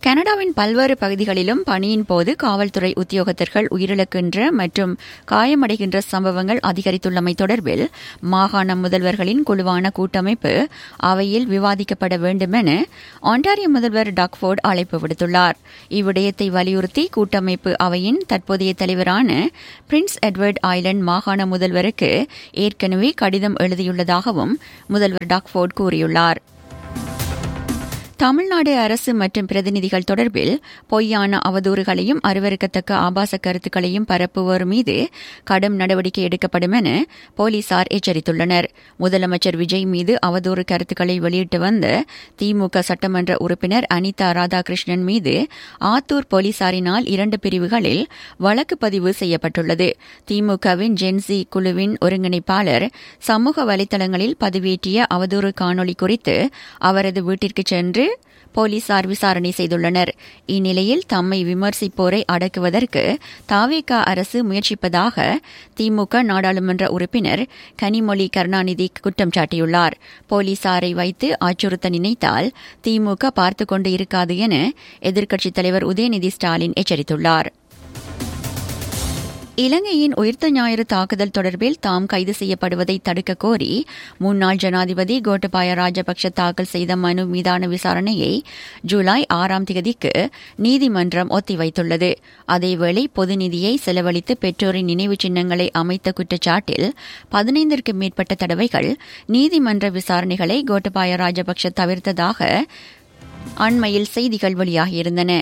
கனடாவின் பல்வேறு பகுதிகளிலும் பணியின் போது காவல்துறை உத்தியோகத்தர்கள் உயிரிழக்கின்ற மற்றும் காயமடைகின்ற சம்பவங்கள் அதிகரித்துள்ளமை தொடர்பில் மாகாண முதல்வர்களின் குழுவான கூட்டமைப்பு அவையில் விவாதிக்கப்பட வேண்டும் என ஆண்டாரிய முதல்வர் டாக்ஃபோர்ட் அழைப்பு விடுத்துள்ளார் இவ்விடயத்தை வலியுறுத்தி கூட்டமைப்பு அவையின் தற்போதைய தலைவரான பிரின்ஸ் எட்வர்ட் ஐலண்ட் மாகாண முதல்வருக்கு ஏற்கனவே கடிதம் எழுதியுள்ளதாகவும் முதல்வர் டாக்ஃபோர்ட் கூறியுள்ளார் தமிழ்நாடு அரசு மற்றும் பிரதிநிதிகள் தொடர்பில் பொய்யான அவதூறுகளையும் அருவருக்கத்தக்க ஆபாச கருத்துக்களையும் பரப்புவோர் மீது கடும் நடவடிக்கை எடுக்கப்படும் என போலீசார் எச்சரித்துள்ளனர் முதலமைச்சர் விஜய் மீது அவதூறு கருத்துக்களை வெளியிட்டு வந்த திமுக சட்டமன்ற உறுப்பினர் அனிதா ராதாகிருஷ்ணன் மீது ஆத்தூர் போலீசாரினால் இரண்டு பிரிவுகளில் வழக்கு பதிவு செய்யப்பட்டுள்ளது திமுகவின் ஜென்சி குழுவின் ஒருங்கிணைப்பாளர் சமூக வலைதளங்களில் பதிவேற்றிய அவதூறு காணொலி குறித்து அவரது வீட்டிற்கு சென்று போலீசார் விசாரணை செய்துள்ளனர் இந்நிலையில் தம்மை விமர்சிப்போரை அடக்குவதற்கு தாவேகா அரசு முயற்சிப்பதாக திமுக நாடாளுமன்ற உறுப்பினர் கனிமொழி கருணாநிதி குற்றம் சாட்டியுள்ளார் போலீசாரை வைத்து அச்சுறுத்த நினைத்தால் திமுக பார்த்துக் கொண்டு இருக்காது என எதிர்க்கட்சித் தலைவர் உதயநிதி ஸ்டாலின் எச்சரித்துள்ளார் இலங்கையின் உயிர்த்த ஞாயிறு தாக்குதல் தொடர்பில் தாம் கைது செய்யப்படுவதை தடுக்க கோரி முன்னாள் ஜனாதிபதி கோட்டபாய ராஜபக்ஷ தாக்கல் செய்த மனு மீதான விசாரணையை ஜூலை ஆறாம் தேதிக்கு நீதிமன்றம் ஒத்திவைத்துள்ளது அதேவேளை பொது நிதியை செலவழித்து பெற்றோரின் நினைவு சின்னங்களை அமைத்த குற்றச்சாட்டில் பதினைந்திற்கும் மேற்பட்ட தடவைகள் நீதிமன்ற விசாரணைகளை கோட்டபாய ராஜபக்ஷ தவிர்த்ததாக அண்மையில் செய்திகள் வெளியாகியிருந்தன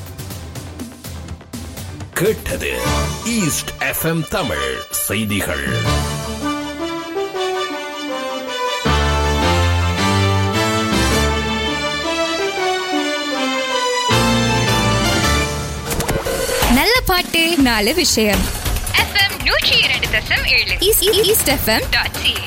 கேட்டது ஈஸ்ட் எஃப்எம் தமிழ் செய்திகள் நல்ல பாட்டு நாலு விஷயம் എഫ്എം നൂറ്റി രണ്ട് ദശം ഏഴ് east east FM dot C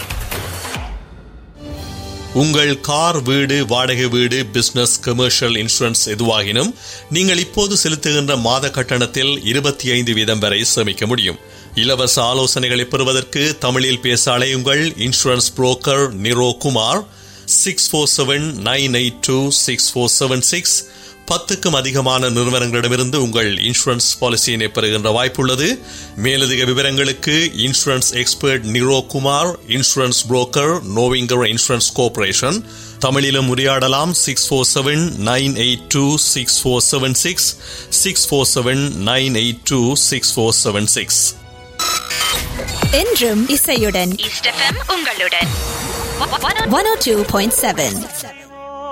உங்கள் கார் வீடு வாடகை வீடு பிசினஸ் கமர்ஷியல் இன்சூரன்ஸ் எதுவாகினும் நீங்கள் இப்போது செலுத்துகின்ற மாத கட்டணத்தில் இருபத்தி ஐந்து வீதம் வரை சேமிக்க முடியும் இலவச ஆலோசனைகளை பெறுவதற்கு தமிழில் பேச அலையுங்கள் insurance broker Niro Kumar six four seven nine eight two six four seven six பத்துக்கும் அதிகமான நிறுவனங்களிடமிருந்து உங்கள் இன்சூரன்ஸ் பாலிசியினை பெறுகின்ற வாய்ப்புள்ளது மேலதிக விவரங்களுக்கு insurance expert Niro Kumar insurance broker நோவிங்கர் இன்சூரன்ஸ் கோர்பரேஷன் தமிழிலும் உரையாடலாம் six four seven nine eight two six four seven six six four seven nine eight two six four seven six என்றும் இசையுடன் ഈസ്റ്റ് എഫ്എം ഉங்களுடன் one oh two point seven